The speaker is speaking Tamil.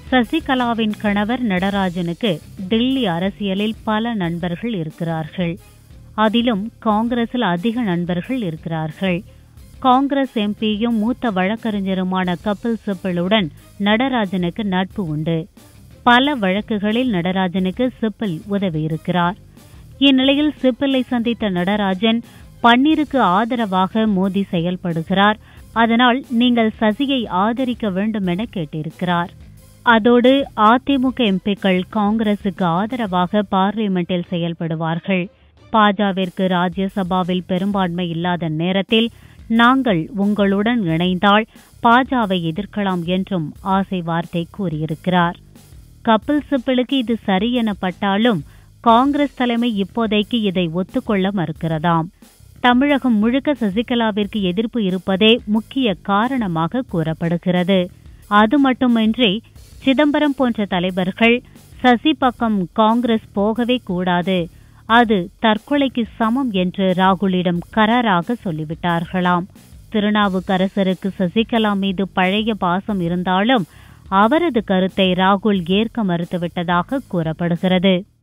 சசிகலாவின் கணவர் நடராஜனுக்கு டெல்லி அரசியலில் பல நண்பர்கள் இருக்கிறார்கள் அதிலும் காங்கிரசில் அதிக நண்பர்கள் இருக்கிறார்கள் காங்கிரஸ் எம்பியும் மூத்த வழக்கறிஞருமான கபில் சிப்பலுடன் நடராஜனுக்கு நட்பு உண்டு பல வழக்குகளில் நடராஜனுக்கு சிப்பில் உதவியிருக்கிறார் இந்நிலையில் சிப்பிலை சந்தித்த நடராஜன் பன்னீருக்கு ஆதரவாக மோடி செயல்படுகிறார் அதனால் நீங்கள் சசியை ஆதரிக்க வேண்டும் என கேட்டிருக்கிறார் அதோடு அதிமுக எம்பிக்கள் காங்கிரசுக்கு ஆதரவாக பார்லிமெண்டில் செயல்படுவார்கள் பாஜவிற்கு ராஜ்யசபாவில் பெரும்பான்மை இல்லாத நேரத்தில் நாங்கள் உங்களுடன் இணைந்தால் பாஜவை எதிர்க்கலாம் என்றும் ஆசை வார்த்தை கூறியிருக்கிறார் கபில் சிப்பிளுக்கு இது சரி எனப்பட்டாலும் காங்கிரஸ் தலைமை இப்போதைக்கு இதை ஒத்துக்கொள்ள மறுக்கிறதாம் தமிழகம் முழுக்க சசிகலாவிற்கு எதிர்ப்பு இருப்பதே முக்கிய காரணமாக கூறப்படுகிறது அது மட்டுமின்றி சிதம்பரம் போன்ற தலைவர்கள் சசி பக்கம் காங்கிரஸ் போகவே கூடாது அது தற்கொலைக்கு சமம் என்று ராகுலிடம் கராராக சொல்லிவிட்டார்களாம் திருநாவுக்கரசருக்கு சசிகலா மீது பழைய பாசம் இருந்தாலும் அவரது கருத்தை ராகுல் ஏற்க மறுத்துவிட்டதாக கூறப்படுகிறது